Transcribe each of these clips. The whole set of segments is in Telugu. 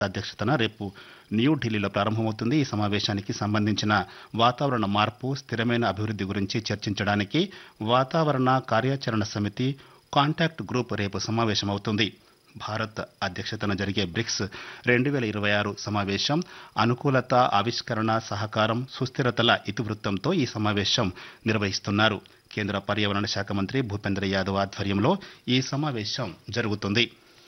అధ్యక్షతన రేపు న్యూఢిల్లీలో ప్రారంభమవుతుంది ఈ సమావేశానికి సంబంధించిన వాతావరణ మార్పు స్థిరమైన అభివృద్ధి గురించి చర్చించడానికి వాతావరణ కార్యాచరణ సమితి కాంటాక్ట్ గ్రూప్ రేపు సమావేశమవుతుంది భారత్ అధ్యక్షతన జరిగే బ్రిక్స్ రెండు వేల ఇరవై ఆరు సమావేశం అనుకూలత ఆవిష్కరణ సహకారం సుస్థిరతల ఇతివృత్తంతో ఈ సమావేశం నిర్వహిస్తున్నారు కేంద్ర పర్యావరణ శాఖ మంత్రి భూపేంద్ర యాదవ్ ఆధ్వర్యంలో ఈ సమావేశం జరుగుతుంది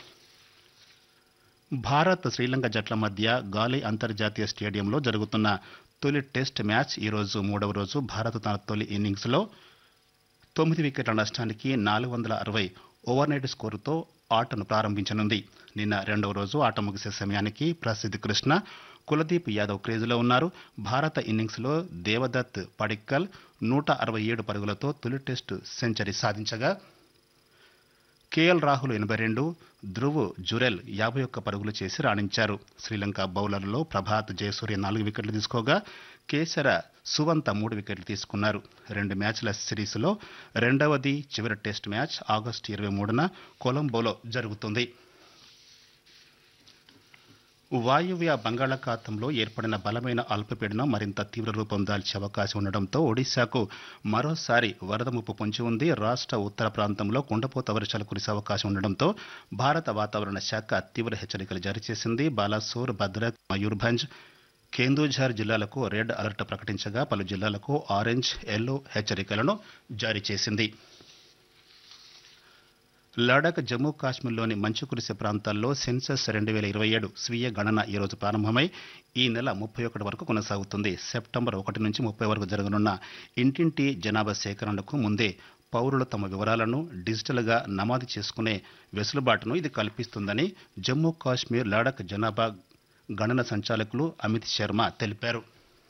భారత్ శ్రీలంక జట్ల మధ్య గాలి అంతర్జాతీయ స్టేడియంలో జరుగుతున్న తొలి టెస్ట్ మ్యాచ్ ఈరోజు మూడవ రోజు భారత్ తన తొలి ఇన్నింగ్స్లో తొమ్మిది వికెట్ల నష్టానికి నాలుగు వందల అరవై ఓవర్నైట్ స్కోరుతో ఆటను ప్రారంభించనుంది నిన్న రెండవ రోజు ఆట ముగిసే సమయానికి ప్రసిద్ధ్ కృష్ణ కులదీప్ యాదవ్ క్రేజులో ఉన్నారు భారత ఇన్నింగ్స్లో దేవదత్ పడిక్కల్ నూట అరవై ఏడు పరుగులతో తొలి టెస్టు సెంచరీ సాధించగా కేఎల్ రాహుల్ ఎనభై రెండు ధ్రువ్ జురెల్ యాభై ఒక్క పరుగులు చేసి రాణించారు శ్రీలంక బౌలర్లలో ప్రభాత్ జయసూర్య నాలుగు వికెట్లు తీసుకోగా కేసర సువంత మూడు వికెట్లు తీసుకున్నారు రెండు మ్యాచ్ల సిరీస్లో రెండవది చివరి టెస్ట్ మ్యాచ్ ఆగస్టు ఇరవై మూడున కొలంబోలో జరుగుతుంది వాయువ్య బంగాళాఖాతంలో ఏర్పడిన బలమైన అల్పపీడనం మరింత తీవ్ర రూపం దాల్చే అవకాశం ఉండడంతో ఒడిశాకు మరోసారి వరద ముప్పు పొంచి ఉంది రాష్ట్ర ఉత్తర ప్రాంతంలో కుండపోత వర్షాలు కురిసే అవకాశం ఉండడంతో భారత వాతావరణ శాఖ తీవ్ర హెచ్చరికలు జారీ చేసింది బాలాసోర్ భద్రక్ మయూర్భంజ్ కేందూఝర్ జిల్లాలకు రెడ్ అలర్ట్ ప్రకటించగా పలు జిల్లాలకు ఆరెంజ్ ఎల్లో హెచ్చరికలను జారీ చేసింది లడాక్ జమ్మూ కాశ్మీర్లోని మంచు కురిసే ప్రాంతాల్లో సెన్సస్ రెండు వేల ఇరవై ఏడు స్వీయ గణన ఈరోజు ప్రారంభమై ఈ నెల ముప్పై ఒకటి వరకు కొనసాగుతుంది సెప్టెంబర్ ఒకటి నుంచి ముప్పై వరకు జరగనున్న ఇంటింటి జనాభా సేకరణకు ముందే పౌరులు తమ వివరాలను డిజిటల్గా నమోదు చేసుకునే వెసులుబాటును ఇది కల్పిస్తుందని జమ్మూ కాశ్మీర్ లడాక్ జనాభా గణన సంచాలకులు అమిత్ శర్మ తెలిపారు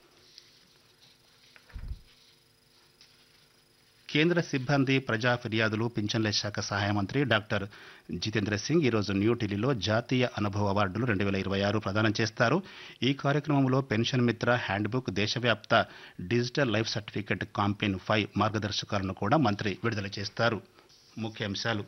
కేంద్ర సిబ్బంది ప్రజా ఫిర్యాదులు పింఛన్ల శాఖ సహాయ మంత్రి డాక్టర్ జితేంద్ర సింగ్ ఈరోజు న్యూఢిల్లీలో జాతీయ అనుభవ అవార్డులు రెండు వేల ఇరవై ఆరు ప్రదానం చేస్తారు ఈ కార్యక్రమంలో పెన్షన్ మిత్ర హ్యాండ్బుక్ దేశవ్యాప్త digital life certificate campaign five మార్గదర్శకాలను కూడా మంత్రి విడుదల చేస్తారు ముఖ్యాంశాలు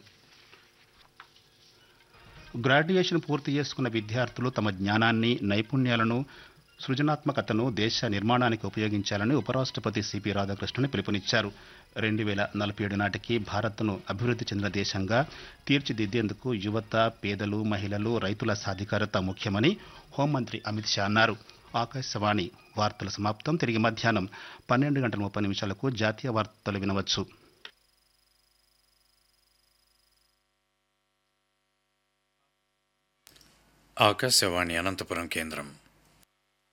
గ్రాడ్యుయేషన్ పూర్తి చేసుకున్న విద్యార్థులు తమ జ్ఞానాన్ని నైపుణ్యాలను సృజనాత్మకతను దేశ నిర్మాణానికి ఉపయోగించాలని ఉపరాష్ట్రపతి సిపి రాధాకృష్ణన్ పిలుపునిచ్చారు రెండు వేల నలభై ఏడు నాటికి భారత్ను అభివృద్ధి చెందిన దేశంగా తీర్చిదిద్దేందుకు యువత పేదలు మహిళలు రైతుల సాధికారత ముఖ్యమని హోంమంత్రి అమిత్ షా అన్నారు ఆకాశవాణి వార్తల సమాప్తం తిరిగి మధ్యాహ్నం పన్నెండు గంటల ముప్పై నిమిషాలకు జాతీయ వార్తలు వినవచ్చు ఆకాశవాణి అనంతపురం కేంద్రం